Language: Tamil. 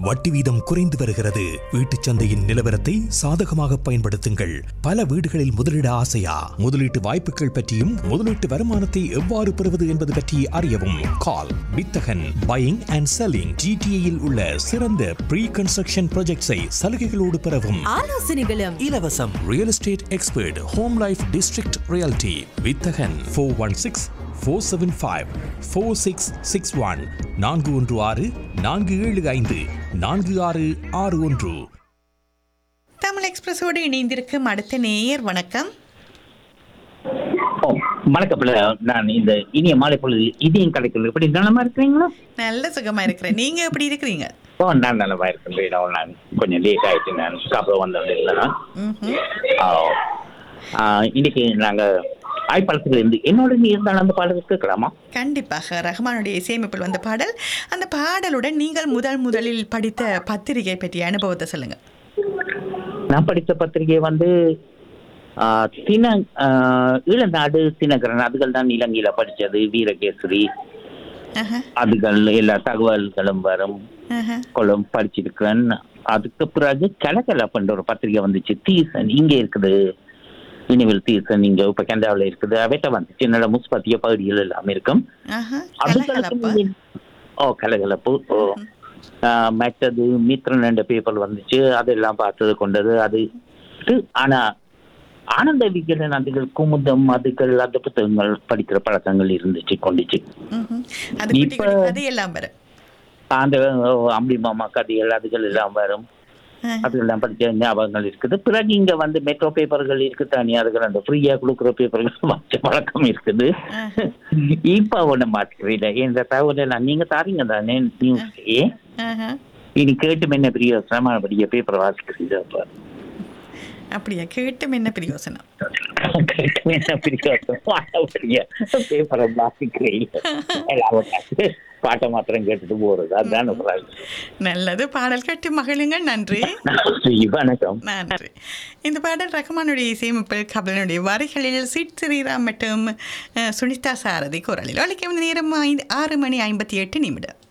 வட்டி வீதம் குறைந்து வருகிறது வீட்டுச் சந்தையின் நிலவரத்தை சாதகமாக பயன்படுத்துங்கள் பல வீடுகளில் முதலீட ஆசையா முதலீட்டு வாய்ப்புகள் பற்றியும் முதலீட்டு வருமானத்தை எவ்வாறு பெறுவது என்பது பற்றி அறியவும் கால் வித்தகன் பையிங் அண்ட் செல்லிங் ஜிடிஏயில் உள்ள சிறந்த ப்ரீ கன்ஸ்ட்ரக்ஷன் ப்ராஜெக்ட்ஸை சலுகைகளோடு பெறவும் ஆலோசனைகளும் இலவசம் real estate expert home life district reality Vithagan four one six four seven five four six six one நான்கு ஒன்று ஆறு நான்கு ஏழு ஐந்து நான்கு ஆறு ஆறு ஒன்று தமிழ் எக்ஸ்பிரஸோடு இணைந்திருக்கும் அடுத்த நேயர் வணக்கம் ஓ வணக்கம் பிள்ளை நான் இந்த இனிய மாலை பொழுது இதயம் கிடைக்கல எப்படி நலமா இருக்கிறீங்களா நல்ல சுகமா இருக்கிறேன் நீங்க எப்படி இருக்கிறீங்க ஓ நான் நலமா இருக்கிறேன் நான் கொஞ்சம் லேட் ஆயிட்டு நான் சாப்பிட வந்தது இல்லைனா ம்ஹும். இன்னைக்கு நாங்க ஆய்ப்பாளத்துல இருந்து என்னோட நீ இருந்தாலும் அந்த பாடல் கேட்கலாமா கண்டிப்பாக ரஹ்மானுடைய இசையமைப்பில் வந்த பாடல் அந்த பாடலுடன் நீங்கள் முதல் முதலில் படித்த பத்திரிகை பற்றிய அனுபவத்தை சொல்லுங்க நான் படித்த பத்திரிகை வந்து ஆ, தின ஆ, ஈழநாடு தினகரன் அதுகள் தான் இலங்கையில படிச்சது வீரகேசரி ஆஹா, அதுகள் எல்லா தகவல்களும் வரும் ஆஹா. கொள்ளும் படிச்சிருக்கேன் அதுக்கு பிறகு கலகலப்புன்ற ஒரு பத்திரிகை வந்துச்சு தீசன் இங்க இருக்குது இனிவில் தீசன் இங்க இப்ப கனடாவில் இருக்குது அவட்ட வந்துச்சு என்னோட முஸ்பத்திய பகுதிகள் எல்லாமே இருக்கும் ஆஹா, அதுகளுக்கு கலகலப்பு. முந்தி- ஓ கலகலப்பு ஓ ஆஹ், மற்றது மித்ரன் என்ற பேப்பர் வந்துச்சு அதெல்லாம் பார்த்தது கொண்டது அது இது, ஆனா ஆனந்த விகடன் அதுகள் குமுதம் அதுகள் அந்த புத்தகங்கள் படிக்கிற பழக்கங்கள் இருந்துச்சு கொண்டுச்சு ம்ஹும். அது குட்டி இப்ப- குட்டி கதையெல்லாம் வரும் அந்த ஓ, அம்பி மாமா கதைகள் அதுகள் எல்லாம் வரும் ஆஹா. அதெல்லாம் படிச்ச ஞாபகங்கள் இருக்குது பிறகு இங்க வந்து மெட்ரோ பேப்பர்கள் இருக்கு தனி அதுகள் அந்த ஃப்ரீயா கொடுக்குற பேப்பர்கள் வச்ச பழக்கம் இருக்குது ஆஹா. இப்ப ஒண்ணு மாற்றிக்கிறீங்க இந்த தகவலை நான் நீங்க தாரீங்க தானே நியூஸ்லயே ஆஹா. இனி கேட்டு என்ன பெரிய சிரமப்படிய பேப்பர் வாசிக்கிறீங்க அப்ப அப்படியா கேட்டும் என்ன பிரயோசனம் கேட்டு என்ன பெரிய பேப்பரை வாசிக்கிறீங்க எல்லாவற்றையும் பாட்டை மாத்திரம் கேட்டுட்டு போறது அதுதான் நல்லது பாடல் கேட்டு மகிழுங்க நன்றி வணக்கம் நன்றி இந்த பாடல் ரஹ்மானுடைய இசையமைப்பில் கபிலனுடைய வரிகளில் சிட் ஸ்ரீராம் மற்றும் அஹ், சுனிதா சாரதி குரலில் ஒழிக்கும் நேரம் ஐந்து ஆறு மணி ஐம்பத்தி எட்டு நிமிடம்